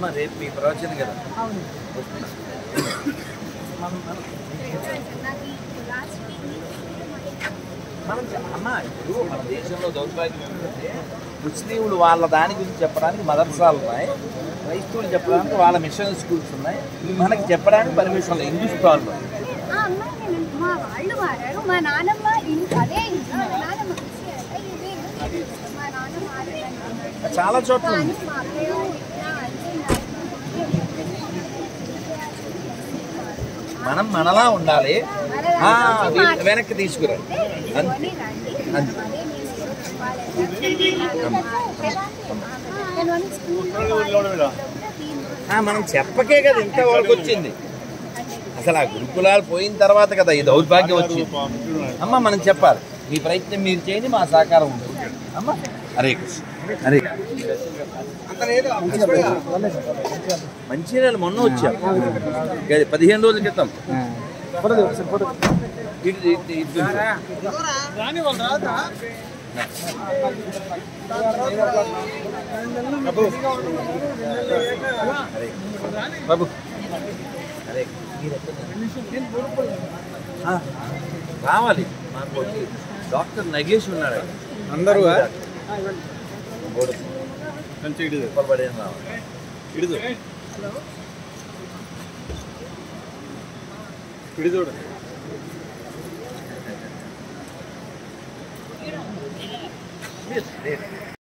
అమ్మ రేపు మీ ప్రవచనం కదా అవును వస్తున్నా మనం మనం మనం చె- అమ్మ ఇప్పుడు మన దేశంలో దౌర్భాగ్యం ఏంటంటే ముస్లింలు వాళ్ళ దాని గురించి చెప్పడానికి మదర్సాలు ఉన్నాయి క్రైస్తవులు చెప్పడానికి వాళ్ళ మిషన్ స్కూల్స్ ఉన్నాయి మనకి చెప్పడానికి పర్మిషన్ లేదు హిందుస్థాన్లో ఆ అమ్మాయి నేను మా వాళ్ళు మారారు మా నానమ్మ ఇంట్లో అదే ఇంట్లో మా నానమ్మ క్రిస్టియన్ అంటే ఇదే ఇల్లు. మా నాన్న మారారు చాలా చోట్ల ఉంది కానీ మా అక్కయ్య వాళ్ళు ఇట్లా అంటే మనం మనలా ఉండాలి ఆ, వీళ్ళని వెనక్కి తీసుకురా అంతే కొని రండి అంతే అదే నేను నేను వన్ స్కూల్లో ఆ, మనం చెప్పకే కదా ఇంత వరకు వచ్చింది అసలు ఆ గురుకులాలు పోయిన తర్వాత కదా ఈ దౌర్భాగ్యం వచ్చింది అమ్మ మనం చెప్పాలి మీ ప్రయత్నం మీరు చేయండి మా సహకారం ఉంటుంది అమ్మ హరే కృష్ణ హరే మంచిర్యాల మొన్న వచ్చాం గది పదిహేను రోజుల క్రితం ఇటు ఇటు ఇటు హరే బాబు హరే ఆ, రావాలి మాకు వచ్చి డాక్టర్ నగేష్ ఉన్నాడు అందరూ బోర్డు కంచి ಹಿಡಿದು పడేది రావాలి ಹಿಡಿದು ಹಿಡಿದು Yes, yes.